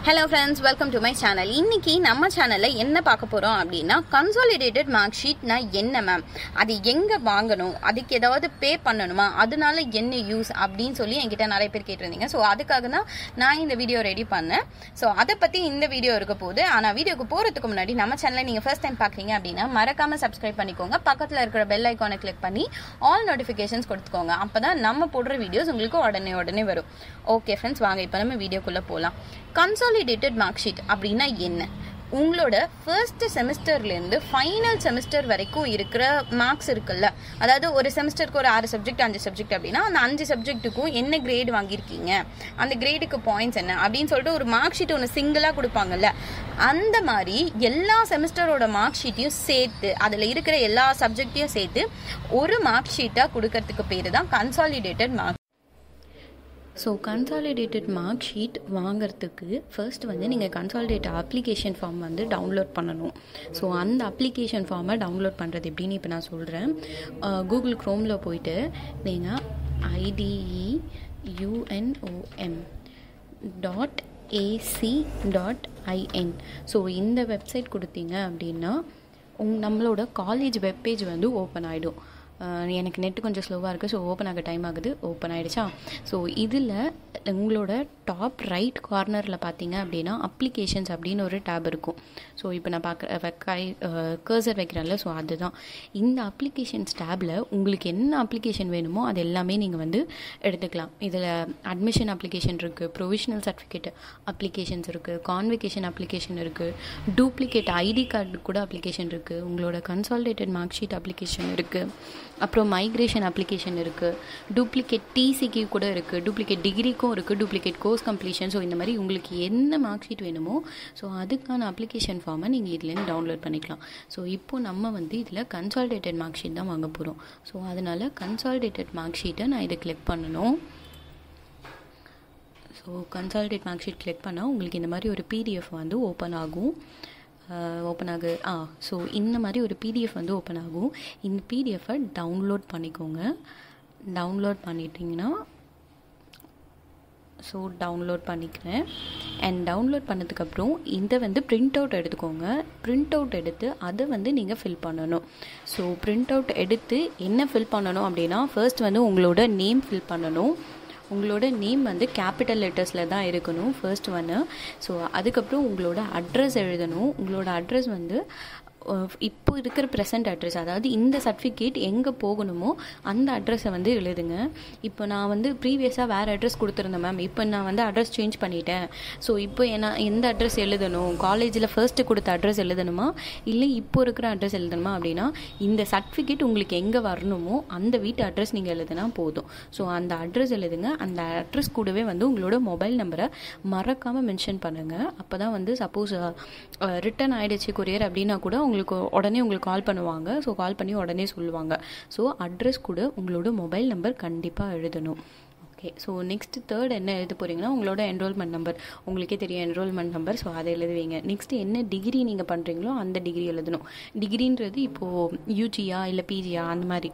hello friends welcome to my channel இன்னைக்கு நம்ம சேனலில் என்ன பார்க்க போகிறோம் அப்படின்னா கன்சாலிடேட்டட் மார்க் ஷீட்னா என்ன மேம் அது எங்கே வாங்கணும் அதுக்கு ஏதாவது பே பண்ணணுமா அதனால என்ன யூஸ் அப்படின்னு சொல்லி என்கிட்ட நிறைய பேர் கேட்டிருந்தீங்க ஸோ அதுக்காக தான் நான் இந்த வீடியோ ரெடி பண்ணேன் ஸோ அதை பற்றி இந்த வீடியோ இருக்க போகுது ஆனால் வீடியோக்கு போகிறதுக்கு முன்னாடி நம்ம சேனலை நீங்கள் ஃபர்ஸ்ட் டைம் பார்க்குறீங்க அப்படின்னா மறக்காமல் சப்ஸ்கிரைப் பண்ணிக்கோங்க பக்கத்தில் இருக்கிற பெல் ஐக்கானை கிளிக் பண்ணி ஆல் நோட்டிஃபிகேஷன்ஸ் கொடுத்துக்கோங்க அப்போ தான் நம்ம போடுற வீடியோஸ் உங்களுக்கு உடனே உடனே வரும் ஓகே ஃப்ரெண்ட்ஸ் வாங்க இப்போ நம்ம வீடியோக்குள்ளே போகலாம் கன்சாலிடேட்டட் மார்க் ஷீட் அப்படின்னா என்ன உங்களோட ஃபர்ஸ்ட் செமஸ்டர்லேருந்து ஃபைனல் செமஸ்டர் வரைக்கும் இருக்கிற மார்க்ஸ் இருக்குல்ல அதாவது ஒரு செமஸ்டருக்கு ஒரு ஆறு சப்ஜெக்ட் அஞ்சு சப்ஜெக்ட் அப்படின்னா அந்த அஞ்சு சப்ஜெக்ட்டுக்கும் என்ன கிரேட் வாங்கியிருக்கீங்க அந்த கிரேடுக்கு பாயிண்ட்ஸ் என்ன அப்படின்னு சொல்லிட்டு ஒரு மார்க் ஷீட் ஒன்று சிங்கிளாக கொடுப்பாங்கல்ல அந்த மாதிரி எல்லா செமஸ்டரோட மார்க் ஷீட்டையும் சேர்த்து அதில் இருக்கிற எல்லா சப்ஜெக்டையும் சேர்த்து ஒரு மார்க் ஷீட்டாக கொடுக்கறதுக்கு பேர் தான் consolidated mark so consolidated mark sheet வாங்குறதுக்கு ஃபர்ஸ்ட் வந்து நீங்கள் கன்சாலிடேட் அப்ளிகேஷன் ஃபார்ம் வந்து டவுன்லோட் பண்ணணும் ஸோ அந்த அப்ளிகேஷன் ஃபார்மை டவுன்லோட் பண்ணுறது எப்படின்னு இப்போ நான் சொல்கிறேன் கூகுள் க்ரோமில் போயிட்டு நீங்கள் IDE UNOM dot AC dot IN so இந்த வெப்சைட் கொடுத்தீங்க அப்படின்னா உங் நம்மளோட காலேஜ் வெப்பேஜ் வந்து ஓப்பன் ஆகிடும் எனக்கு நெட்டு கொஞ்சம் ஸ்லோவாக இருக்குது ஸோ ஓப்பன் ஆக டைம் ஆகுது ஓப்பன் ஆகிடுச்சா ஸோ இதில் உங்களோட டாப் ரைட் கார்னரில் பார்த்தீங்க அப்படின்னா அப்ளிகேஷன்ஸ் அப்படின்னு ஒரு டேப் இருக்கும் ஸோ இப்போ நான் பார்க்குற கை கர்சர் வைக்கிறேன்ல ஸோ அதுதான் இந்த அப்ளிகேஷன்ஸ் டேப்பில் உங்களுக்கு என்ன அப்ளிகேஷன் வேணுமோ அது எல்லாமே நீங்கள் வந்து எடுத்துக்கலாம் இதில் அட்மிஷன் அப்ளிகேஷன் இருக்குது ப்ரொவிஷனல் சர்டிஃபிகேட் அப்ளிகேஷன்ஸ் இருக்குது கான்வெகேஷன் அப்ளிகேஷன் இருக்குது டூப்ளிகேட் ஐடி கார்டு கூட அப்ளிகேஷன் இருக்குது உங்களோட கன்சால்டேட்டட் மார்க் ஷீட் அப்ளிகேஷன் இருக்குது அப்புறம் மைக்ரேஷன் அப்ளிகேஷன் இருக்குது டூப்ளிகேட் டிசிக்கு கூட இருக்குது டூப்ளிகேட் டிகிரிக்கும் இருக்குது டூப்ளிகேட் கோர்ஸ் கம்ப்ளீஷன் ஸோ இந்த மாதிரி உங்களுக்கு என்ன மார்க் ஷீட் வேணுமோ ஸோ அதுக்கான அப்ளிகேஷன் ஃபார்மை நீங்கள் இதுலேருந்து டவுன்லோட் பண்ணிக்கலாம் ஸோ இப்போ நம்ம வந்து இதில் கன்சால்டேட்டட் மார்க் ஷீட் தான் வாங்க போகிறோம் ஸோ அதனால் கன்சால்டேட்டட் மார்க் ஷீட்டை நான் இதை கிளிக் பண்ணணும் so consolidate mark sheet click பண்ணால் உங்களுக்கு இந்த மாதிரி ஒரு பிடிஎஃப் வந்து ஓப்பன் ஆகும் ஓப்பன் ஆகு ஆ ஸோ இந்த மாதிரி ஒரு பிடிஎஃப் வந்து ஓப்பன் ஆகும் இந்த பிடிஎஃபை டவுன்லோட் பண்ணிக்கோங்க டவுன்லோட் பண்ணிட்டீங்கன்னா ஸோ டவுன்லோட் பண்ணிக்கிறேன் அண்ட் டவுன்லோட் பண்ணதுக்கப்புறம் இதை வந்து பிரிண்ட் அவுட் எடுத்துக்கோங்க பிரிண்ட் அவுட் எடுத்து அதை வந்து நீங்கள் ஃபில் பண்ணணும் ஸோ பிரிண்ட் அவுட் எடுத்து என்ன ஃபில் பண்ணணும் அப்படின்னா ஃபர்ஸ்ட் வந்து உங்களோட நேம் ஃபில் பண்ணணும் உங்களோட நேம் வந்து கேபிட்டல் லெட்டர்ஸில் தான் இருக்கணும் ஃபர்ஸ்ட் ஒன்று ஸோ அதுக்கப்புறம் உங்களோட அட்ரஸ் எழுதணும் உங்களோட அட்ரஸ் வந்து இப்போ இருக்கிற ப்ரெசன்ட் அட்ரஸ் அதாவது இந்த சர்டிஃபிகேட் எங்கே போகணுமோ அந்த அட்ரஸை வந்து எழுதுங்க இப்போ நான் வந்து ப்ரீவியஸாக வேறு அட்ரஸ் கொடுத்துருந்தேன் மேம் இப்போ நான் வந்து அட்ரஸ் சேஞ்ச் பண்ணிட்டேன் ஸோ இப்போ என்ன எந்த அட்ரஸ் எழுதணும் காலேஜில் ஃபர்ஸ்ட்டு கொடுத்த அட்ரஸ் எழுதணுமா இல்லை இப்போ இருக்கிற அட்ரஸ் எழுதணுமா அப்படின்னா இந்த சர்டிஃபிகேட் உங்களுக்கு எங்கே வரணுமோ அந்த வீட்டு அட்ரஸ் நீங்கள் எழுதுனா போதும் ஸோ அந்த அட்ரஸ் எழுதுங்க அந்த அட்ரஸ் கூடவே வந்து உங்களோட மொபைல் நம்பரை மறக்காமல் மென்ஷன் பண்ணுங்கள் அப்போ தான் வந்து சப்போஸ் ரிட்டன் ஆகிடுச்சு கொரியர் அப்படின்னா கூட உங்களுக்கு உடனே உங்களுக்கு கால் பண்ணுவாங்க ஸோ கால் பண்ணி உடனே சொல்லுவாங்க ஸோ அட்ரஸ் கூட உங்களோட மொபைல் நம்பர் கண்டிப்பாக எழுதணும் ஓகே ஸோ நெக்ஸ்ட் தேர்ட் என்ன எழுத போகிறீங்கன்னா உங்களோட என்ரோல்மெண்ட் நம்பர் உங்களுக்கே தெரியும் என்ரோல்மெண்ட் நம்பர் ஸோ அதை எழுதுவீங்க நெக்ஸ்ட் என்ன டிகிரி நீங்கள் பண்ணுறீங்களோ அந்த டிகிரி எழுதணும் டிகிரின்றது இப்போது யூஜியா இல்லை பிஜியா அந்த மாதிரி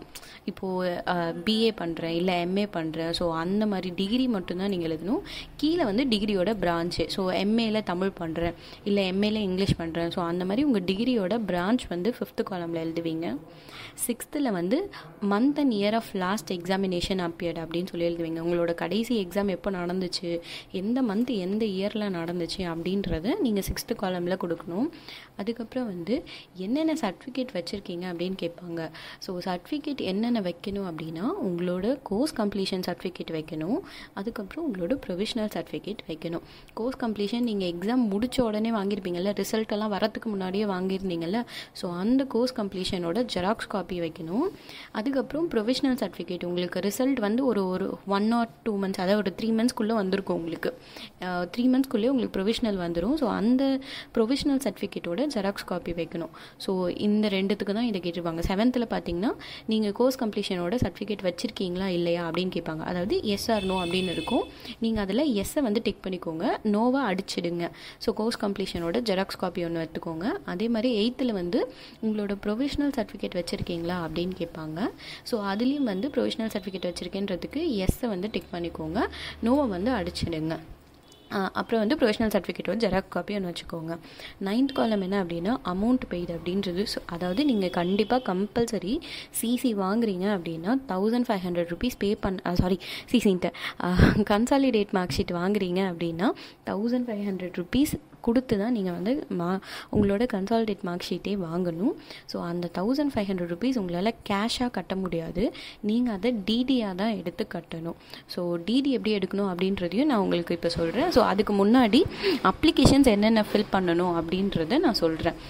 இப்போது பிஏ பண்ணுறேன் இல்லை எம்ஏ பண்ணுறேன் ஸோ அந்த மாதிரி டிகிரி மட்டும்தான் நீங்கள் எழுதணும் கீழே வந்து டிகிரியோட பிரான்ச்சு ஸோ எம்ஏல தமிழ் பண்ணுறேன் இல்லை எம்ஏல இங்கிலீஷ் பண்ணுறேன் ஸோ அந்த மாதிரி உங்கள் டிகிரியோட பிரான்ச் வந்து ஃபிஃப்த்து காலமில் எழுதுவீங்க சிக்ஸ்த்தில் வந்து month and year of last examination appeared அப்படின்னு சொல்லி எழுதுவீங்க உங்களோட கடைசி எக்ஸாம் எப்போ நடந்துச்சு எந்த மந்த் எந்த இயரில் நடந்துச்சு அப்படின்றத நீங்கள் சிக்ஸ்த்து காலமில் கொடுக்கணும் அதுக்கப்புறம் வந்து என்னென்ன சர்டிஃபிகேட் வச்சுருக்கீங்க அப்படின்னு கேட்பாங்க ஸோ சர்டிஃபிகேட் என்னென்ன வைக்கணும் அப்படின்னா உங்களோட கோர்ஸ் கம்ப்ளீஷன் சர்டிஃபிகேட் வைக்கணும் அதுக்கப்புறம் உங்களோட ப்ரொவிஷனல் சர்டிஃபிகேட் வைக்கணும் கோர்ஸ் கம்ப்ளீஷன் நீங்கள் எக்ஸாம் முடித்த உடனே வாங்கியிருப்பீங்கல்ல ரிசல்ட் எல்லாம் வரத்துக்கு முன்னாடியே வாங்கியிருந்தீங்கல்ல ஸோ அந்த கோர்ஸ் கம்ப்ளீஷனோட ஜெராக்ஸ் காப்பி வைக்கணும் அதுக்கப்புறம் ப்ரொவிஷனல் சர்டிஃபிகேட் உங்களுக்கு ரிசல்ட் வந்து ஒரு ஒரு ஒன் ஆர் டூ மந்த்ஸ் அதாவது ஒரு த்ரீ மந்த்ஸ்க்குள்ளே வந்திருக்கும் உங்களுக்கு த்ரீ மந்த்ஸ்க்குள்ளே உங்களுக்கு ப்ரொவிஷனல் வந்துடும் ஸோ அந்த ப்ரொவிஷனல் சர்டிஃபிகேட்டோட ஜெராக்ஸ் காப்பி வைக்கணும் ஸோ இந்த ரெண்டுத்துக்கு தான் இதை கேட்டிருப்பாங்க செவன்த்தில் பார்த்தீங்கன்னா நீங்கள் கோர்ஸ் கம்ப்ளீஷனோட சர்டிஃபிகேட் வச்சுருக்கீங்களா இல்லையா அப்படின்னு கேட்பாங்க அதாவது எஸ் ஆர் நோ அப்படின்னு இருக்கும் நீங்கள் அதில் எஸ்ஸை வந்து டிக் பண்ணிக்கோங்க நோவாக அடிச்சிடுங்க ஸோ கோர்ஸ் கம்ப்ளீஷனோட ஜெராக்ஸ் காப்பி ஒன்று எடுத்துக்கோங்க அதே மாதிரி எயித்தில் வந்து உங்களோட ப்ரொவிஷனல் சர்டிஃபிகேட் வச்சுருக்கீங்களா அப்படின்னு கேட்பாங்க ஸோ அதுலேயும் வந்து ப்ரொவிஷனல் சர்டிஃபிகேட் வச்சுருக்கேன்றதுக்கு எஸ்ஸை வந்து டிக் பண்ணிக்கோங்க நோவை வந்து அடிச்சிடுங்க ஆஹ் அப்புறம் வந்து ப்ரொஃபஷனல் சர்டிஃபிகேட்டோட ஜெராக்ஸ் காப்பி ஒன்று வச்சுக்கோங்க நைன்த் காலம் என்ன அப்படின்னா அமௌண்ட் பெய்டு அப்படின்றது so அதாவது நீங்கள் கண்டிப்பாக கம்பல்சரி சிசி வாங்குறீங்க அப்படின்னா thousand five hundred rupees pay பண்ண சாரி சிசின்ட்டு கன்சாலிடேட் மார்க் ஷீட் வாங்குறீங்க அப்படின்னா தௌசண்ட் ஃபைவ் ஹண்ட்ரட் ருபீஸ் கொடுத்து தான் நீங்கள் வந்து மா உங்களோட கன்சாலிடேட் மார்க் ஷீட்டே வாங்கணும் ஸோ அந்த தௌசண்ட் ஃபைவ் ஹண்ட்ரட் ருபீஸ் உங்களால் கேஷாக கட்ட முடியாது நீங்கள் அதை டிடியாக தான் எடுத்து கட்டணும் ஸோ டிடி எப்படி எடுக்கணும் அப்படின்றதையும் நான் உங்களுக்கு இப்போ சொல்கிறேன் ஸோ அதுக்கு முன்னாடி அப்ளிகேஷன்ஸ் என்னென்ன ஃபில் பண்ணணும் அப்படின்றத நான் சொல்கிறேன்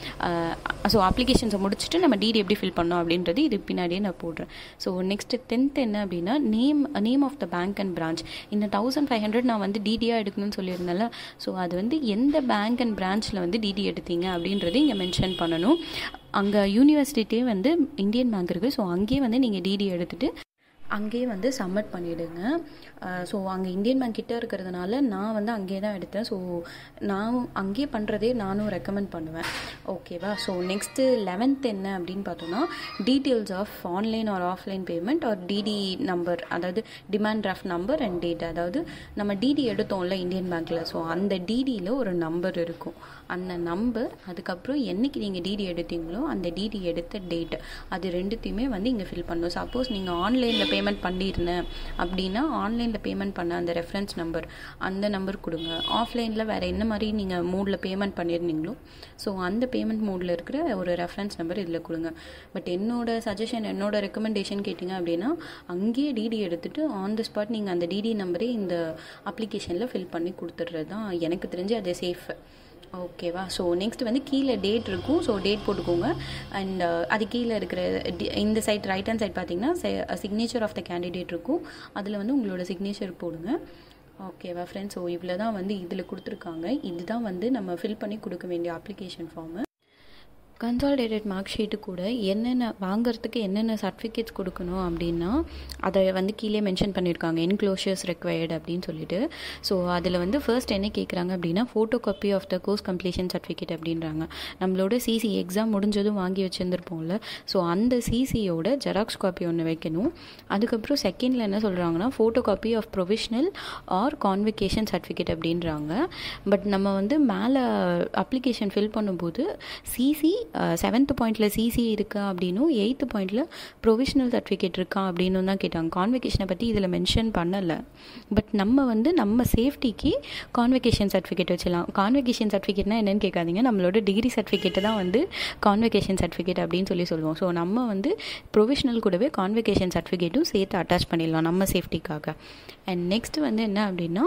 ஸோ அப்ளிகேஷன்ஸை முடிச்சுட்டு நம்ம டிடி எப்படி ஃபில் பண்ணணும் அப்படின்றது இது பின்னாடியே நான் போடுறேன் ஸோ நெக்ஸ்ட்டு டென்த் என்ன அப்படின்னா name name of the bank and branch இந்த தௌசண்ட் ஃபைவ் ஹண்ட்ரட் நான் வந்து டிடியாக எடுக்கணும்னு சொல்லியிருந்தேன்ல ஸோ அது வந்து எந்த பேங்க் அண்ட் பிரான்ச்சில் வந்து டிடி எடுத்தீங்க அப்படின்றது இங்கே மென்ஷன் பண்ணணும் அங்கே யூனிவர்சிட்டியே வந்து இந்தியன் பேங்க் இருக்குது ஸோ அங்கேயே வந்து நீங்கள் டிடி எடுத்துகிட்டு அங்கேயே வந்து சப்மிட் பண்ணிவிடுங்க ஸோ அங்கே இந்தியன் பேங்க் கிட்ட இருக்கிறதுனால நான் வந்து அங்கேயே தான் எடுத்தேன் ஸோ நான் அங்கேயே பண்ணுறதே நானும் ரெக்கமெண்ட் பண்ணுவேன் ஓகேவா ஸோ நெக்ஸ்ட்டு லெவன்த் என்ன அப்படின்னு பார்த்தோன்னா details of online or offline payment or DD number அதாவது demand draft number and date அதாவது நம்ம டிடி எடுத்தோம்ல இந்தியன் பேங்க்கில் ஸோ அந்த டிடியில் ஒரு நம்பர் இருக்கும் அந்த நம்பர் அதுக்கப்புறம் என்னைக்கு நீங்கள் டிடி எடுத்தீங்களோ அந்த டிடி எடுத்த டேட் அது ரெண்டுத்தையுமே வந்து இங்கே ஃபில் பண்ணணும் சப்போஸ் நீங்கள் ஆன்லைனில் பேமெண்ட் பண்ணியிருந்தேன் அப்படின்னா ஆன்லைனில் பேமெண்ட் பண்ண அந்த ரெஃபரன்ஸ் நம்பர் அந்த நம்பர் கொடுங்க ஆஃப்லைனில் வேறு என்ன மாதிரி நீங்கள் மூடில் பேமெண்ட் பண்ணியிருந்தீங்களோ ஸோ அந்த பேமெண்ட் மோடில் இருக்கிற ஒரு ரெஃபரன்ஸ் நம்பர் இதில் கொடுங்க பட் என்னோட சஜஷன் என்னோட ரெக்கமெண்டேஷன் கேட்டிங்க அப்படின்னா அங்கேயே டிடி எடுத்துகிட்டு ஆன் த ஸ்பாட் நீங்கள் அந்த டிடி நம்பரே இந்த அப்ளிகேஷனில் ஃபில் பண்ணி கொடுத்துட்றது தான் எனக்கு தெரிஞ்சு அது சேஃப் ஓகேவா ஸோ நெக்ஸ்ட் வந்து கீழே டேட் இருக்கும் ஸோ டேட் போட்டுக்கோங்க அண்ட் அது கீழே இருக்கிற டி- இந்த சைட் ரைட் ஹேண்ட் சைட் பார்த்தீங்கன்னா சிக்னேச்சர் ஆஃப் த கேண்டிடேட் இருக்கும் அதில் வந்து உங்களோட சிக்னேச்சர் போடுங்க ஓகேவா ஃப்ரெண்ட்ஸ் ஸோ இவ்வளோ தான் வந்து இதில் கொடுத்துருக்காங்க இதுதான் வந்து நம்ம ஃபில் பண்ணி கொடுக்க வேண்டிய application form consolidated mark sheet கூட என்னென்ன வாங்குறதுக்கு என்னென்ன சர்டிஃபிகேட்ஸ் கொடுக்கணும் அப்படின்னா அதை வந்து கீழே மென்ஷன் பண்ணியிருக்காங்க என்க்ளோஷர்ஸ் ரெக்வயர்டு அப்படின்னு சொல்லிட்டு ஸோ அதில் வந்து ஃபர்ஸ்ட் என்ன கேட்குறாங்க அப்படின்னா photo copy of the course completion certificate அப்படின்றாங்க நம்மளோட சிசி எக்ஸாம் முடிஞ்சதும் வாங்கி வச்சுருந்துருப்போம்ல ஸோ அந்த சிசியோட ஜெராக்ஸ் காப்பி ஒன்று வைக்கணும் அதுக்கப்புறம் செகண்டில் என்ன சொல்கிறாங்கன்னா photo copy of provisional or convocation certificate அப்படின்றாங்க பட் நம்ம வந்து மேலே அப்ளிகேஷன் ஃபில் பண்ணும்போது சிசி செவன்த் பாயிண்டில் சிசி இருக்கா அப்படின்னும் எயித்து பாயிண்டில் ப்ரொவிஷனல் சர்டிஃபிகேட் இருக்கா அப்படின்னு தான் கேட்டாங்க கான்வெகேஷனை பற்றி இதில் மென்ஷன் பண்ணலை பட் நம்ம வந்து நம்ம சேஃப்டிக்கு கான்வெகேஷன் சர்டிஃபிகேட் வச்சிடலாம் கான்வெகேஷன் சர்டிஃபிகேட்னா என்னன்னு கேட்காதீங்க நம்மளோட டிகிரி சர்டிஃபிகேட்டை தான் வந்து கான்வெகேஷன் சர்டிஃபிகேட் அப்படின்னு சொல்லி சொல்லுவோம் ஸோ நம்ம வந்து ப்ரொவிஷனல் கூடவே கான்வெகேஷன் சர்டிஃபிகேட்டும் சேர்த்து அட்டாச் பண்ணிடலாம் நம்ம சேஃப்டிக்காக அண்ட் நெக்ஸ்ட் வந்து என்ன அப்படின்னா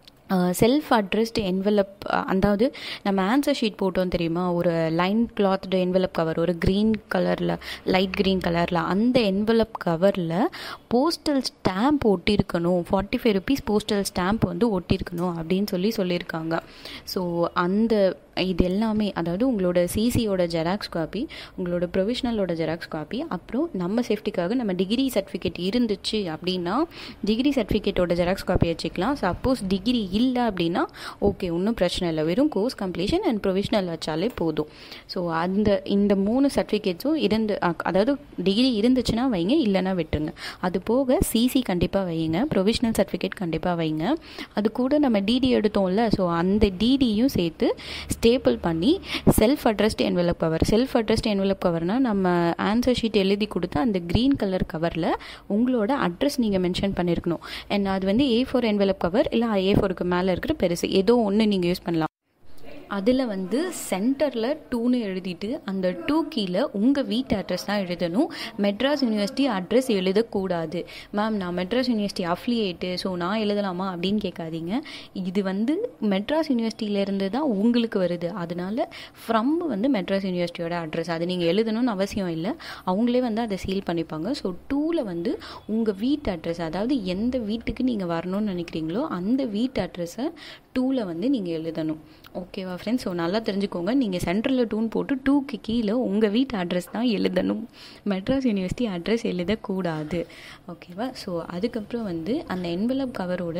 செல்ஃப் அட்ரஸ்டு என்வலப் அதாவது நம்ம ஆன்சர் ஷீட் போட்டோம் தெரியுமா ஒரு லைன் கிளாத்டு என்வலப் கவர் ஒரு க்ரீன் கலரில் லைட் க்ரீன் கலரில் அந்த என்வலப் கவரில் போஸ்டல் ஸ்டாம்ப் ஒட்டியிருக்கணும் forty five rupees postal stamp வந்து ஒட்டியிருக்கணும் அப்படின்னு சொல்லி சொல்லியிருக்காங்க ஸோ அந்த இது எல்லாமே அதாவது உங்களோட சிசியோட ஜெராக்ஸ் காப்பி உங்களோட ப்ரொவிஷனலோட ஜெராக்ஸ் காப்பி அப்புறம் நம்ம சேஃப்டிக்காக நம்ம டிகிரி சர்டிஃபிகேட் இருந்துச்சு அப்படின்னா டிகிரி சர்டிஃபிகேட்டோட ஜெராக்ஸ் காப்பி வச்சுக்கலாம் சப்போஸ் டிகிரி இல்லை அப்படின்னா ஓகே ஒன்றும் பிரச்சனை இல்லை வெறும் கோர்ஸ் கம்ப்ளீஷன் அண்ட் ப்ரொவிஷனல் வச்சாலே போதும் ஸோ அந்த இந்த மூணு சர்டிஃபிகேட்ஸும் இருந்து அ- அதாவது டிகிரி இருந்துச்சுன்னா வைங்க இல்லைன்னா விட்டுருங்க அது போக சிசி கண்டிப்பாக வைங்க ப்ரொவிஷனல் சர்டிஃபிகேட் கண்டிப்பாக வைங்க அது கூட நம்ம டிடி எடுத்தோம்ல ஸோ அந்த டிடியும் சேர்த்து ஸ்டேபிள் பண்ணி self addressed envelope cover self addressed envelope கவர்னால் நம்ம ஆன்சர் ஷீட் எழுதி கொடுத்து அந்த க்ரீன் கலர் கவரில் உங்களோட அட்ரஸ் நீங்கள் மென்ஷன் பண்ணியிருக்கணும் அண்ட் அது வந்து ஏ ஃபோர் என்வலப் கவர் இல்லை ஏ ஃபோருக்கு மேலே இருக்கிற பெருசு ஏதோ ஒன்று நீங்கள் யூஸ் பண்ணலாம் அதில் வந்து சென்டரில் டூன்னு எழுதிட்டு அந்த டூ கீழே உங்கள் வீட்டு அட்ரஸ் தான் எழுதணும் மெட்ராஸ் யூனிவர்சிட்டி அட்ரஸ் எழுதக்கூடாது மேம் நான் மெட்ராஸ் யூனிவர்சிட்டி அஃப்லியேட்டு ஸோ நான் எழுதலாமா அப்படின்னு கேட்காதீங்க இது வந்து மெட்ராஸ் யூனிவர்சிட்டியிலேருந்து தான் உங்களுக்கு வருது அதனால ஃப்ரம் வந்து மெட்ராஸ் யூனிவர்சிட்டியோட அட்ரஸ் அது நீங்கள் எழுதணும்னு அவசியம் இல்லை அவங்களே வந்து அதை சீல் பண்ணிப்பாங்க ஸோ டூவில் வந்து உங்கள் வீட்டு அட்ரஸ் அதாவது எந்த வீட்டுக்கு நீங்கள் வரணும்னு நினைக்கிறீங்களோ அந்த வீட்டு அட்ரஸை டூவில் வந்து நீங்கள் எழுதணும் ஓகேவா ஃப்ரெண்ட்ஸ் ஸோ நல்லா தெரிஞ்சுக்கோங்க நீங்கள் சென்ட்ரலில் டூன் போட்டு டூக்கு கீழே உங்கள் வீட்டு அட்ரஸ் தான் எழுதணும் மெட்ராஸ் யூனிவர்சிட்டி அட்ரஸ் எழுதக்கூடாது ஓகேவா ஸோ அதுக்கப்புறம் வந்து அந்த என்வலப் கவரோட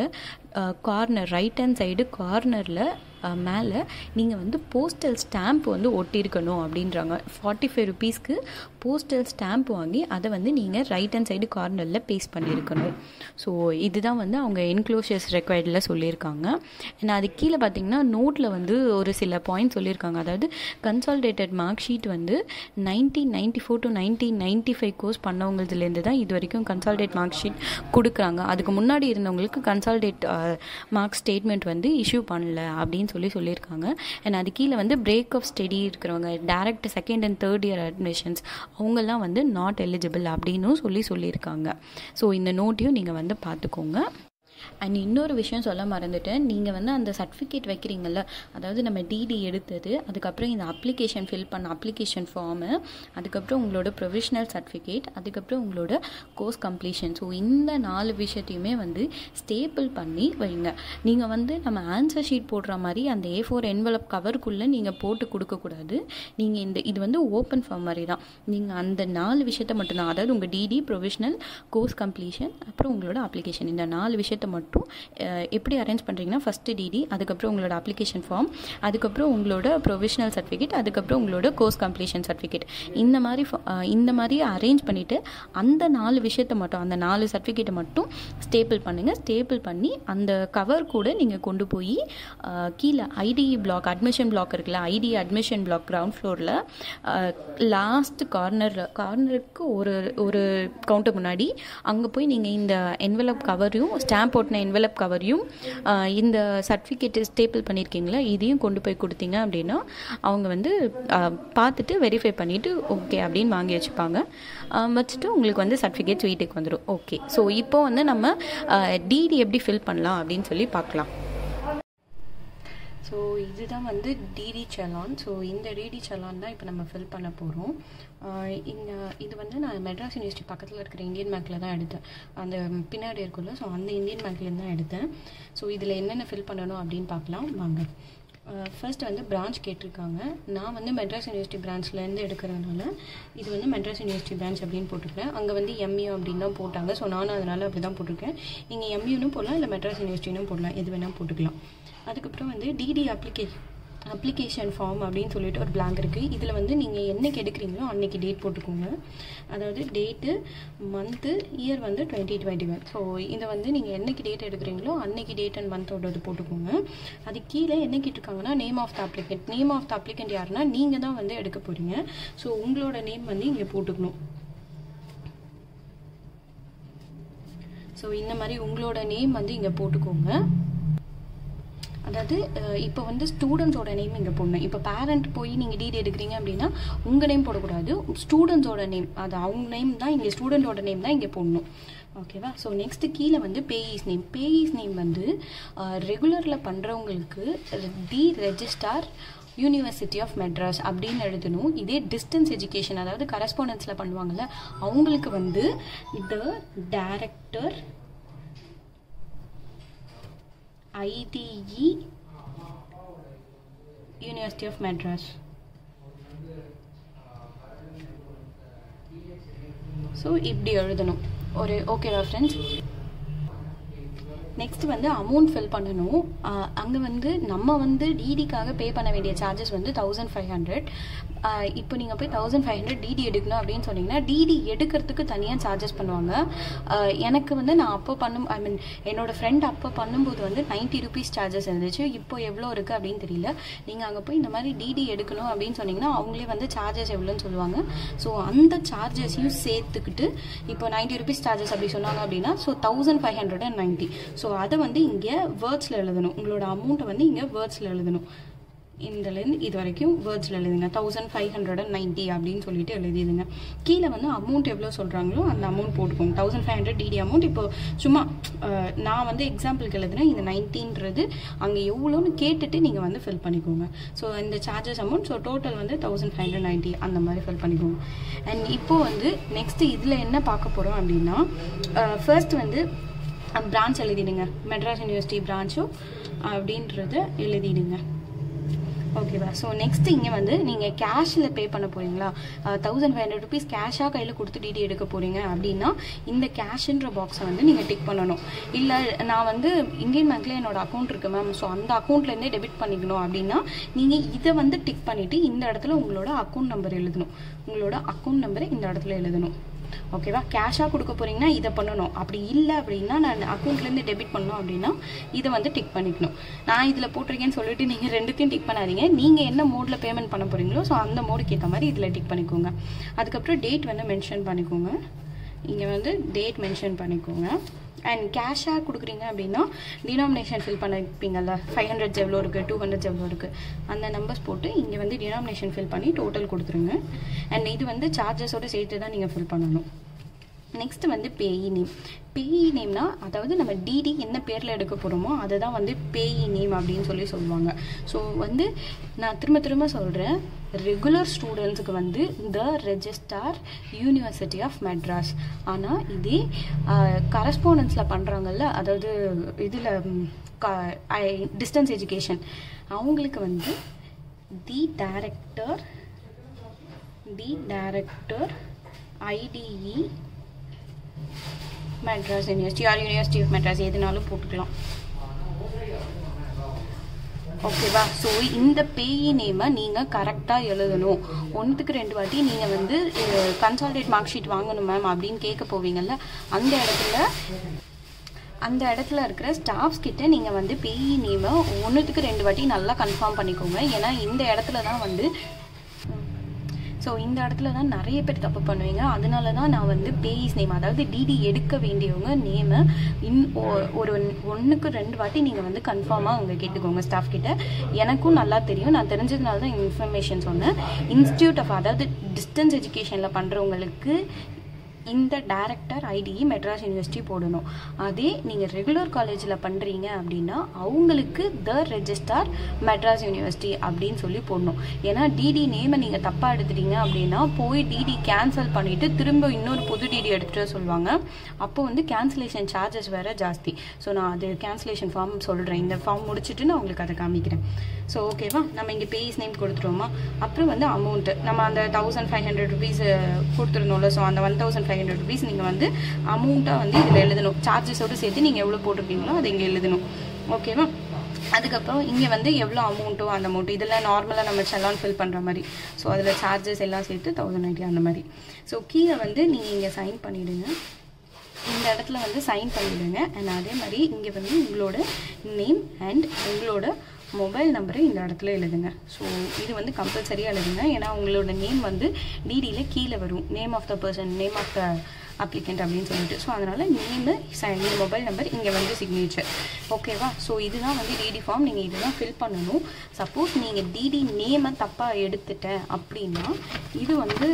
கார்னர் ரைட் ஹேண்ட் சைடு கார்னரில் மேலே நீங்கள் வந்து போஸ்டல் ஸ்டாம்ப் வந்து ஒட்டியிருக்கணும் அப்படின்றாங்க ஃபார்ட்டி ஃபைவ் ருபீஸ்க்கு போஸ்டல் ஸ்டாம்ப் வாங்கி அதை வந்து நீங்கள் ரைட் ஹேண்ட் சைடு கார்னரில் பேஸ்ட் பண்ணியிருக்கணும் ஸோ இதுதான் வந்து அவங்க என்க்ளோஷர்ஸ் ரெக்வயர்டில் சொல்லியிருக்காங்க அண்ட் அது கீழே பார்த்தீங்கன்னா நோட்டில் வந்து ஒரு சில பாயிண்ட் சொல்லியிருக்காங்க அதாவது கன்சால்டேட்டட் மார்க் ஷீட் வந்து nineteen ninety four to nineteen ninety five course பண்ணவங்களதுலேருந்து தான் இது வரைக்கும் கன்சால்டேட் மார்க் ஷீட் கொடுக்குறாங்க அதுக்கு முன்னாடி இருந்தவங்களுக்கு கன்சால்டேட் மார்க் ஸ்டேட்மெண்ட் வந்து இஷ்யூ பண்ணல அப்படின்னு சொல்லி சொல்லியிருக்காங்க அண்ட் அது கீழே வந்து பிரேக் ஆஃப் ஸ்டடி இருக்கிறவங்க direct second and third year admissions அவங்கெல்லாம் வந்து நாட் எலிஜிபிள் அப்படின்னும் சொல்லி சொல்லியிருக்காங்க ஸோ இந்த நோட்டையும் நீங்கள் வந்து பார்த்துக்கோங்க அண்ட் இன்னொரு விஷயம் சொல்ல மறந்துட்டேன் நீங்கள் வந்து அந்த சர்டிஃபிகேட் வைக்கிறீங்கல்ல அதாவது நம்ம டிடி எடுத்தது அதுக்கப்புறம் இந்த அப்ளிகேஷன் ஃபில் பண்ண அப்ளிகேஷன் ஃபார்மு அதுக்கப்புறம் உங்களோட ப்ரொவிஷ்னல் சர்டிஃபிகேட் அதுக்கப்புறம் உங்களோட கோர்ஸ் கம்ப்ளீஷன் ஸோ இந்த நாலு விஷயத்தையுமே வந்து ஸ்டேபிள் பண்ணி வைங்க நீங்கள் வந்து நம்ம ஆன்சர் ஷீட் போடுற மாதிரி அந்த ஏ ஃபோர் என்வலப் கவருக்குள்ளே நீங்கள் போட்டு கொடுக்கக்கூடாது நீங்கள் இந்த இது வந்து ஓப்பன் ஃபார்ம் மாதிரி தான் நீங்கள் அந்த நாலு விஷயத்த மட்டும்தான் அதாவது உங்கள் டிடி ப்ரொவிஷ்னல் கோர்ஸ் கம்ப்ளீஷன் அப்புறம் உங்களோட அப்ளிகேஷன் இந்த நாலு விஷயத்த மட்டும் அஹ், எப்படி அரேஞ்ச் பண்ணுறீங்கன்னா ஃபஸ்ட்டு டிடி அதுக்கப்புறம் உங்களோட அப்ளிகேஷன் ஃபார்ம் அதுக்கப்புறம் உங்களோட ப்ரொவிஷனல் சர்டிஃபிகேட் அதுக்கப்புறம் உங்களோட கோர்ஸ் கம்ப்ளீஷன் சர்டிஃபிகேட் இந்த மாதிரி ஃப- அஹ், இந்த மாதிரி அரேஞ்ச் பண்ணிவிட்டு அந்த நாலு விஷயத்த மட்டும் அந்த நாலு சர்டிஃபிகேட்டை மட்டும் ஸ்டேபிள் பண்ணுங்கள் ஸ்டேபிள் பண்ணி அந்த கவர் கூட நீங்கள் கொண்டு போய் அஹ், கீழே ஐடி பிளாக் அட்மிஷன் பிளாக் இருக்குல்ல ஐடி அட்மிஷன் பிளாக் கிரவுண்ட் ஃப்ளோரில் லாஸ்ட் கார்னர் கார்னருக்கு ஒரு ஒரு கவுண்டர் முன்னாடி அங்கே போய் நீங்கள் இந்த என்வலப் கவரையும் ஸ்டாம்ப் ஓட்டின என்வலப் கவரையும் ஆஹ், இந்த சர்டிஃபிகேட் ஸ்டேபிள் பண்ணியிருக்கீங்களா இதையும் கொண்டு போய் கொடுத்தீங்க அப்படின்னா அவங்க வந்து ஆஹ், பார்த்துட்டு வெரிஃபை பண்ணிவிட்டு ஓகே அப்படின்னு வாங்கி வச்சுப்பாங்க ஆஹ், வச்சுட்டு உங்களுக்கு வந்து சர்டிஃபிகேட்ஸ் வீட்டுக்கு வந்துடும் ஓகே ஸோ இப்போ வந்து நம்ம டிடி எப்படி ஃபில் பண்ணலாம் அப்படின்னு சொல்லி பார்க்கலாம் ஸோ இதுதான் வந்து டிடி சலான் ஸோ இந்த டிடி சலான் தான் இப்போ நம்ம ஃபில் பண்ண போகிறோம் இங்கே இது வந்து நான் மெட்ராஸ் யூனிவர்சிட்டி பக்கத்தில் இருக்கிற இந்தியன் பேங்க்கில் தான் எடுத்தேன் அந்த பின்னாடி இருக்குல்ல ஸோ அந்த இந்தியன் பேங்க்லேருந்து தான் எடுத்தேன் ஸோ இதில் என்னென்ன ஃபில் பண்ணணும் அப்படின்னு பார்க்கலாம் வாங்க ஃபர்ஸ்ட் வந்து பிரான்ச் கேட்டிருக்காங்க நான் வந்து மெட்ராஸ் யூனிவர்சிட்டி பிரான்ச்லேருந்து எடுக்கிறதுனால இது வந்து மெட்ராஸ் யூனிவர்சிட்டி பிரான்ச் அப்படின்னு போட்டிருக்கேன் அங்கே வந்து எம்யூ அப்படின்னு தான் போட்டாங்க ஸோ நானும் அதனால் அப்படி தான் போட்டிருக்கேன் நீங்கள் எம்யூனும் போடலாம் இல்லை மெட்ராஸ் யூனிவர்சிட்டினும் போடலாம் எது வேணால் போட்டுக்கலாம் அதுக்கப்புறம் வந்து டிடி அப்ளிகேஷன் அப்ளிகேஷன் ஃபார்ம் அப்படின்னு சொல்லிட்டு ஒரு blank இருக்குது இதில் வந்து நீங்கள் என்னைக்கு எடுக்கிறீங்களோ அன்னைக்கு டேட் போட்டுக்கோங்க அதாவது டேட்டு மந்த்து இயர் வந்து டுவெண்ட்டி டுவெண்ட்டி ஒன் ஸோ இதை வந்து நீங்கள் என்னைக்கு டேட் எடுக்கிறீங்களோ அன்னைக்கு டேட் அண்ட் மந்தோடது போட்டுக்கோங்க அது கீழே என்ன கேட்டிருக்காங்கன்னா name of the applicant name of the applicant யாருன்னா நீங்கள் தான் வந்து எடுக்க போகிறீங்க ஸோ உங்களோட நேம் வந்து இங்கே போட்டுக்கணும் ஸோ இந்த மாதிரி உங்களோட நேம் வந்து இங்கே போட்டுக்கோங்க அதாவது அஹ், இப்போ வந்து ஸ்டூடெண்ட்ஸோட நேம் இங்கே போடணும் இப்போ பேரண்ட் போய் நீங்கள் டீட் எடுக்கிறீங்க அப்படின்னா உங்கள் நேம் போடக்கூடாது ஸ்டூடெண்ட்ஸோட நேம் அது அவங்க நேம் தான் இங்கே ஸ்டூடெண்ட்டோட நேம் தான் இங்கே போடணும் ஓகேவா ஸோ நெக்ஸ்ட்டு கீழே வந்து பேயிஸ் நேம் பேயிஸ் நேம் வந்து ரெகுலரில் பண்ணுறவங்களுக்கு the registrar university of Madras அப்படின்னு எழுதணும் இதே டிஸ்டன்ஸ் எஜுகேஷன் அதாவது கரஸ்பாண்டன்ஸில் பண்ணுவாங்கல்ல அவங்களுக்கு வந்து the director IDE University of Madras so இப்படி எழுதணும் ஒரு ஓகேவா ஃப்ரெண்ட்ஸ் நெக்ஸ்ட் வந்து அமௌண்ட் ஃபில் பண்ணணும் அங்கே வந்து நம்ம வந்து டிடிக்காக பே பண்ண வேண்டிய சார்ஜஸ் வந்து தௌசண்ட் ஃபைவ் ஹண்ட்ரட் இப்போ நீங்கள் போய் தௌசண்ட் ஃபைவ் ஹண்ட்ரட் டிடி எடுக்கணும் அப்படின்னு சொன்னீங்கன்னா டிடி எடுக்கிறதுக்கு தனியாக சார்ஜஸ் பண்ணுவாங்க ஆஹ் எனக்கு வந்து நான் அப்போ பண்ணும் ஐ மீன் என்னோட ஃப்ரெண்ட் அப்போ பண்ணும்போது வந்து நைன்ட்டி ருபீஸ் சார்ஜஸ் இருந்துச்சு இப்போ எவ்வளோ இருக்குது அப்படின்னு தெரியல நீங்கள் அங்கே போய் இந்த மாதிரி டிடி எடுக்கணும் அப்படின்னு சொன்னீங்கன்னா அவங்களே வந்து சார்ஜஸ் எவ்வளோன்னு சொல்லுவாங்க ஸோ அந்த சார்ஜஸையும் சேர்த்துக்கிட்டு இப்போ நைன்ட்டி ருபீஸ் சார்ஜஸ் அப்படி சொன்னாங்க அப்படின்னா so thousand five hundred and ninety so அதை வந்து இங்கே வேர்ட்ஸில் எழுதணும் உங்களோட அமௌண்ட்டை வந்து இங்கே வேர்ட்ஸில் எழுதணும் இதுலேருந்து இது வரைக்கும் வேர்ட்ஸில் எழுதுங்க thousand five hundred and ninety அப்படின்னு சொல்லிட்டு எழுதிடுங்க கீழே வந்து அமௌண்ட் எவ்வளோ சொல்கிறாங்களோ அந்த அமௌண்ட் போட்டுக்கோங்க thousand five hundred DD amount இப்போ சும்மா அஹ், நான் வந்து எக்ஸாம்பிளுக்கு எழுதுனேன் இந்த நைன்டீன்றது அங்கே எவ்வளோன்னு கேட்டுட்டு நீங்கள் வந்து ஃபில் பண்ணிக்கோங்க ஸோ இந்த சார்ஜஸ் அமௌண்ட் ஸோ டோட்டல் வந்து தௌசண்ட் ஃபைவ் ஹண்ட்ரட் நைன்ட்டி அந்த மாதிரி ஃபில் பண்ணிக்கோங்க அண்ட் இப்போ வந்து நெக்ஸ்ட் இதில் என்ன பார்க்க போகிறோம் அப்படின்னா ஃபர்ஸ்ட் வந்து பிரான்ச் எழுதிடுங்க மெட்ராஸ் யூனிவர்சிட்டி பிரான்ச்சோ அப்படின்றத எழுதிடுங்க ஓகேவா ஸோ நெக்ஸ்ட் இங்கே வந்து நீங்கள் கேஷில் பே பண்ண போறீங்களா தௌசண்ட் ஃபைவ் ஹண்ட்ரட் ருபீஸ் கேஷாக கையில் கொடுத்து டிடி எடுக்க போறீங்க அப்படின்னா இந்த கேஷ்ன்ற பாக்ஸை வந்து நீங்கள் டிக் பண்ணணும் இல்லை நான் வந்து இந்தியன் பேங்க்ல என்னோட அக்கௌண்ட் இருக்கு மேம் ஸோ அந்த அக்கௌண்ட்லேருந்தே டெபிட் பண்ணிக்கணும் அப்படின்னா நீங்கள் இதை வந்து டிக் பண்ணிட்டு இந்த இடத்துல உங்களோட அக்கௌண்ட் நம்பர் எழுதணும் உங்களோட அக்கௌண்ட் நம்பரை இந்த இடத்துல எழுதணும் ஓகேவா கேஷாக கொடுக்க போறீங்கன்னா இதை பண்ணணும் அப்படி இல்லை அப்படின்னா நான் அக்கௌண்ட்லேருந்து டெபிட் பண்ணணும் அப்படின்னா இதை வந்து டிக் பண்ணிக்கணும் நான் இதில் போட்டிருக்கேன்னு சொல்லிட்டு நீங்கள் ரெண்டுத்தையும் டிக் பண்ணாதீங்க நீங்கள் என்ன மோடில் பேமெண்ட் பண்ண போறீங்களோ ஸோ அந்த மோடுக்கு ஏற்ற மாதிரி இதில் டிக் பண்ணிக்கோங்க அதுக்கப்புறம் டேட் வந்து மென்ஷன் பண்ணிக்கோங்க இங்கே வந்து டேட் மென்ஷன் பண்ணிக்கோங்க அண்ட் கேஷாக கொடுக்குறீங்க அப்படின்னா டினாமினேஷன் ஃபில் பண்ணிருப்பீங்கல்ல ஃபைவ் ஹண்ட்ரட் எவ்வளோ இருக்குது டூ ஹண்ட்ரட் எவ்வளோ இருக்குது அந்த நம்பர்ஸ் போட்டு இங்கே வந்து டினாமினேஷன் ஃபில் பண்ணி டோட்டல் கொடுத்துருங்க அண்ட் இது வந்து சார்ஜஸோடு சேர்த்து தான் நீங்கள் ஃபில் பண்ணணும் நெக்ஸ்ட் வந்து பேயி நேம் பேயி நேம்னா அதாவது நம்ம டிடி என்ன பேரில் எடுக்க போகிறோமோ அதை தான் வந்து பேயி நேம் அப்படின்னு சொல்லி சொல்லுவாங்க ஸோ வந்து நான் திரும்ப திரும்ப சொல்கிறேன் ரெகுலர் ஸ்டூடெண்ட்ஸுக்கு வந்து the registrar university of Madras ஆனால் இதே கரஸ்பாண்டன்ஸில் பண்ணுறாங்கல்ல அதாவது இதில் டிஸ்டன்ஸ் எஜுகேஷன் அவங்களுக்கு வந்து the director the director IDE Madras university or university of Madras எதுனாலும் போட்டுக்கலாம் ஓகேவா ஸோ இந்த பேயி நேமை நீங்கள் கரெக்டாக எழுதணும் ஒன்றுத்துக்கு ரெண்டு வாட்டி நீங்கள் வந்து கன்சால்டேட் மார்க் ஷீட் வாங்கணும் மேம் அப்படின்னு கேட்க போவீங்கல்ல அந்த இடத்துல அந்த இடத்துல இருக்கிற ஸ்டாஃப்ஸ் கிட்ட நீங்கள் வந்து பேயி நேமை ஒன்றுத்துக்கு ரெண்டு வாட்டி நல்லா கன்ஃபார்ம் பண்ணிக்கோங்க ஏன்னா இந்த இடத்துல தான் வந்து ஸோ இந்த இடத்துல தான் நிறைய பேர் தப்பு பண்ணுவீங்க அதனால தான் நான் வந்து பேயிஸ் நேம் அதாவது டிடி எடுக்க வேண்டியவங்க நேமை இன் ஒ- ஒரு ஒன்றுக்கு ரெண்டு வாட்டி நீங்கள் வந்து கன்ஃபார்மாக அவங்க கேட்டுக்கோங்க ஸ்டாஃப் கிட்ட எனக்கும் நல்லா தெரியும் நான் தெரிஞ்சதுனால தான் இன்ஃபர்மேஷன் சொன்னேன் இன்ஸ்டியூட் ஆஃப் அதாவது டிஸ்டன்ஸ் எஜுகேஷனில் பண்ணுறவங்களுக்கு இந்த டைரக்டர் ஐடிஇ மெட்ராஸ் யூனிவர்சிட்டி போடணும் அதே நீங்கள் ரெகுலர் காலேஜில் பண்ணுறீங்க அப்படின்னா அவங்களுக்கு த ரெஜிஸ்டார் மெட்ராஸ் யூனிவர்சிட்டி அப்படின்னு சொல்லி போடணும் ஏன்னா டிடி நேமை நீங்கள் தப்பாக எடுத்துட்டீங்க அப்படின்னா போய் டிடி கேன்சல் பண்ணிவிட்டு திரும்ப இன்னொரு புது டிடி எடுத்துகிட்டு வர சொல்லுவாங்க அப்போ வந்து கேன்சலேஷன் சார்ஜஸ் வேறு ஜாஸ்தி ஸோ நான் அது கேன்சலேஷன் ஃபார்ம் சொல்கிறேன் இந்த ஃபார்ம் முடிச்சுட்டு நான் உங்களுக்கு அதை காமிக்கிறேன் ஸோ ஓகேவா நம்ம இங்கே பேஸ் நேம் கொடுத்துருவோமா அப்புறம் வந்து அமௌண்ட்டு நம்ம அந்த தௌசண்ட் ஃபைவ் ஹண்ட்ரட் ருபீஸ் கொடுத்துருந்தோம்ல ஸோ அந்த one thousand five hundred rupees நீங்கள் வந்து அமௌண்ட்டாக வந்து இதில் எழுதணும் சார்ஜஸோடு சேர்த்து நீங்கள் எவ்வளோ போட்டிருக்கீங்களோ அதை இங்கே எழுதணும் ஓகேவா அதுக்கப்புறம் இங்கே வந்து எவ்வளோ அமௌண்ட்டோ அந்த அமௌண்ட் இதில் நார்மலாக நம்ம செல்லான் ஃபில் பண்ணுற மாதிரி ஸோ அதில் சார்ஜஸ் எல்லாம் சேர்த்து தௌசண்ட் நைன்ட்டி அந்த மாதிரி ஸோ கீழே வந்து நீங்கள் இங்கே சைன் பண்ணிவிடுங்க இந்த இடத்துல வந்து சைன் பண்ணிவிடுங்க அண்ட் அதே மாதிரி இங்கே வந்து உங்களோட நேம் அண்ட் உங்களோட மொபைல் நம்பரை இந்த இடத்துல எழுதுங்க ஸோ இது வந்து கம்பல்சரியாக எழுதுங்க ஏன்னா உங்களோட நேம் வந்து டிடியில் கீழே வரும் name of the person name of the applicant அப்படின்னு சொல்லிட்டு ஸோ அதனால் நேமு இந்த மொபைல் நம்பர் இங்கே வந்து சிக்னேச்சர் ஓகேவா ஸோ இதுதான் வந்து டிடி ஃபார்ம் நீங்கள் இதுதான் ஃபில் பண்ணணும் சப்போஸ் நீங்கள் டிடி நேமை தப்பாக எடுத்துட்டேன் அப்படின்னா இது வந்து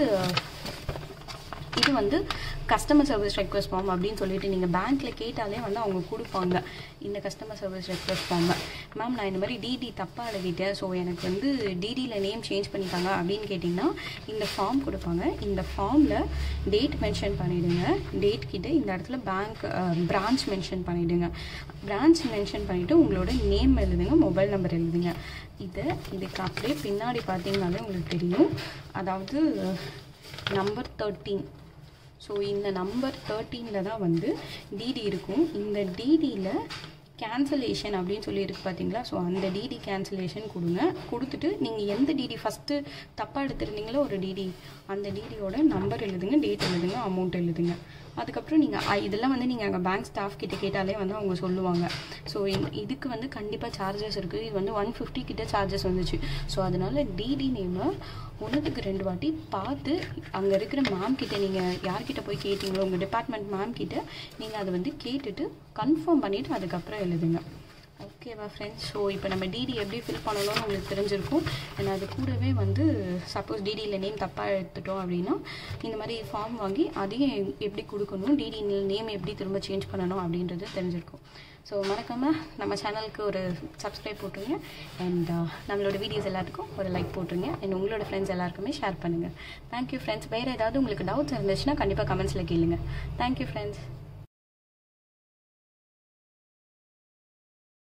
இது வந்து கஸ்டமர் சர்வீஸ் ரெக்வஸ்ட் ஃபார்ம் அப்படின்னு சொல்லிட்டு நீங்கள் பேங்க்கில் கேட்டாலே வந்து அவங்க கொடுப்பாங்க இந்த customer service request form ma'am நான் இந்த மாதிரி டிடி தப்பாக எழுதிட்டேன் ஸோ எனக்கு வந்து டிடியில் நேம் சேஞ்ச் பண்ணிட்டாங்க அப்படின்னு கேட்டிங்கன்னா இந்த ஃபார்ம் கொடுப்பாங்க இந்த ஃபார்மில் டேட் மென்ஷன் பண்ணிவிடுங்க டேட் கிட்ட இந்த இடத்துல பேங்க் பிரான்ச் மென்ஷன் பண்ணிவிடுங்க பிரான்ச் மென்ஷன் பண்ணிவிட்டு உங்களோட நேம் எழுதுங்க மொபைல் நம்பர் எழுதுங்க இதை இதுக்கு அப்படியே பின்னாடி பார்த்தீங்கனாலே உங்களுக்கு தெரியும் அதாவது நம்பர் தேர்ட்டீன் ஸோ இந்த நம்பர் தேர்ட்டீனில் தான் வந்து டிடி இருக்கும் இந்த டிடியில் கேன்சலேஷன் அப்படின்னு சொல்லி இருக்கு பார்த்தீங்களா ஸோ அந்த டிடி கேன்சலேஷன் கொடுங்க கொடுத்துட்டு நீங்கள் எந்த டிடி ஃபஸ்ட்டு தப்பாக எடுத்திருந்தீங்களோ ஒரு டிடி அந்த டிடியோட நம்பர் எழுதுங்க டேட் எழுதுங்க அமௌண்ட் எழுதுங்க அதுக்கப்புறம் நீங்கள் இதெல்லாம் வந்து நீங்கள் அங்கே பேங்க் ஸ்டாஃப் கிட்ட கேட்டாலே வந்து அவங்க சொல்லுவாங்க ஸோ இதுக்கு வந்து கண்டிப்பாக சார்ஜஸ் இருக்குது இது வந்து ஒன் ஃபிஃப்டி கிட்ட சார்ஜஸ் வந்துச்சு ஸோ அதனால டிடி நேமை ஒன்றுத்துக்கு ரெண்டு வாட்டி பார்த்து அங்கே இருக்கிற மேம் கிட்ட நீங்கள் யார்கிட்ட போய் கேட்டீங்களோ உங்கள் டிபார்ட்மெண்ட் மேம் கிட்ட நீங்கள் அதை வந்து கேட்டுட்டு கன்ஃபார்ம் பண்ணிவிட்டு அதுக்கப்புறம் எழுதுங்க ஓகேவா ஃப்ரெண்ட்ஸ் ஸோ இப்போ நம்ம டிடி எப்படி ஃபில் பண்ணணும்னு உங்களுக்கு தெரிஞ்சிருக்கும் அண்ட் அது கூடவே வந்து சப்போஸ் டிடியில் நேம் தப்பாக எடுத்துட்டோம் அப்படின்னா இந்த மாதிரி ஃபார்ம் வாங்கி அதையும் எப்படி கொடுக்கணும் டிடி நேம் எப்படி திரும்ப சேஞ்ச் பண்ணணும் அப்படின்றது தெரிஞ்சிருக்கும் ஸோ மறக்காமல் நம்ம சேனலுக்கு ஒரு சப்ஸ்கிரைப் போட்டுருங்க அண்ட் நம்மளோட வீடியோஸ் எல்லாத்துக்கும் ஒரு லைக் போட்டுருங்க அண்ட் உங்களோட ஃப்ரெண்ட்ஸ் எல்லாருக்குமே ஷேர் பண்ணுங்கள் தேங்க்யூ ஃப்ரெண்ட்ஸ் வேறு ஏதாவது உங்களுக்கு டவுட்ஸ் இருந்துச்சுன்னா கண்டிப்பாக கமெண்ட்ஸில் கேளுங்க தேங்க்யூ ஃப்ரெண்ட்ஸ்